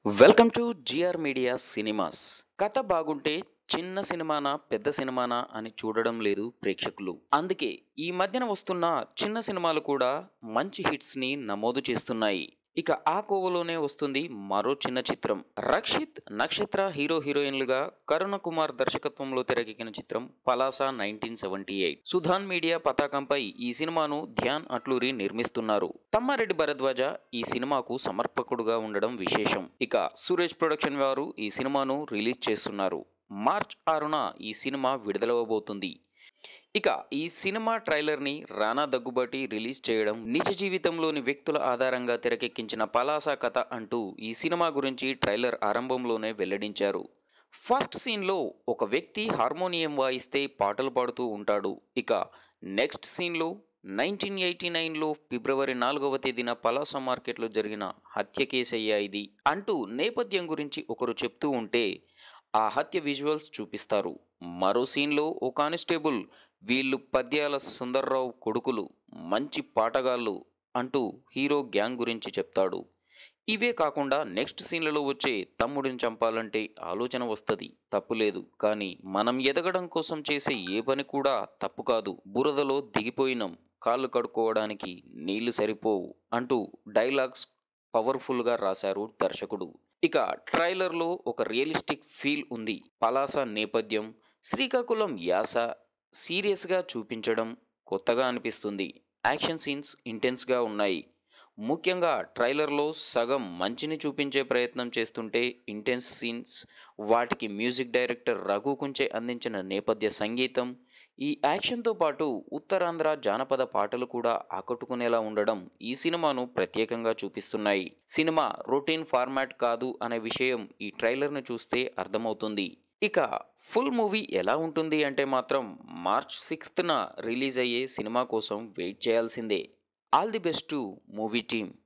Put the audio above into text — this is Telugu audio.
welcome to GR Media Cinemas కథ బాగుంటే చిన్న సినిమానా పెద్ద సినిమానా అని చూడడం లేదు ప్రేక్షకులు అందుకే ఈ మధ్యన వస్తున్న చిన్న సినిమాలు కూడా మంచి హిట్స్ ని నమోదు చేస్తున్నాయి ఇక ఆ కోవలోనే వస్తుంది మరో చిన్న చిత్రం రక్షిత్ నక్షత్ర హీరో హీరోయిన్లుగా కరుణ కుమార్ దర్శకత్వంలో తెరకెక్కిన చిత్రం Palasa nineteen seventy eight Sudhan Media పతాకంపై ఈ సినిమాను ధ్యాన్ అట్లూరి నిర్మిస్తున్నారు తమ్మారెడ్డి భరద్వాజ ఈ సినిమాకు సమర్పకుడుగా ఉండడం విశేషం ఇక సురేష్ ప్రొడక్షన్ వారు ఈ సినిమాను రిలీజ్ చేస్తున్నారు మార్చ్ ఆరున ఈ సినిమా విడుదలవబోతుంది ఇక ఈ సినిమా ట్రైలర్ని రానా దగ్గుబాటి రిలీజ్ చేయడం నిజ జీవితంలోని వ్యక్తుల ఆధారంగా తెరకెక్కించిన పలాసా కథ అంటూ ఈ సినిమా గురించి ట్రైలర్ ఆరంభంలోనే వెల్లడించారు ఫస్ట్ సీన్లో ఒక వ్యక్తి హార్మోనియం వాయిస్తే పాటలు పాడుతూ ఉంటాడు ఇక నెక్స్ట్ సీన్లో నైన్టీన్ ఎయిటీ నైన్లో ఫిబ్రవరి నాలుగవ తేదీన పలాస మార్కెట్లో జరిగిన హత్య కేసయ్యా ఇది అంటూ నేపథ్యం గురించి ఒకరు చెప్తూ ఉంటే ఆ హత్య విజువల్స్ చూపిస్తారు మరో సీన్లో ఓ కానిస్టేబుల్ వీళ్ళు పద్యాల సుందర్రావు కొడుకులు మంచి పాటగాళ్ళు అంటూ హీరో గ్యాంగ్ గురించి చెప్తాడు ఇవే కాకుండా నెక్స్ట్ సీన్లలో వచ్చే తమ్ముడిని చంపాలంటే ఆలోచన వస్తుంది తప్పులేదు కానీ మనం ఎదగడం కోసం చేసే ఏ పని కూడా తప్పు కాదు బురదలో దిగిపోయినాం కాళ్ళు కడుక్కోవడానికి నీళ్లు సరిపోవు అంటూ డైలాగ్స్ పవర్ఫుల్గా రాశారు దర్శకుడు ఇక ట్రైలర్లో ఒక రియలిస్టిక్ ఫీల్ ఉంది పలాస నేపథ్యం శ్రీకాకుళం యాస సీరియస్గా చూపించడం కొత్తగా అనిపిస్తుంది యాక్షన్ సీన్స్ ఇంటెన్స్గా ఉన్నాయి ముఖ్యంగా ట్రైలర్లో సగం మంచిని చూపించే ప్రయత్నం చేస్తుంటే ఇంటెన్స్ సీన్స్ వాటికి మ్యూజిక్ డైరెక్టర్ రఘు కుంచే అందించిన నేపథ్య సంగీతం ఈ యాక్షన్తో పాటు ఉత్తరాంధ్ర జానపద పాటలు కూడా ఆకట్టుకునేలా ఉండడం ఈ సినిమాను ప్రత్యేకంగా చూపిస్తున్నాయి సినిమా రొటీన్ ఫార్మాట్ కాదు అనే విషయం ఈ ట్రైలర్ను చూస్తే అర్థమవుతుంది ఇక ఫుల్ మూవీ ఎలా ఉంటుంది అంటే మాత్రం మార్చ్ సిక్స్త్న రిలీజ్ అయ్యే సినిమా కోసం వెయిట్ చేయాల్సిందే all the best to movie team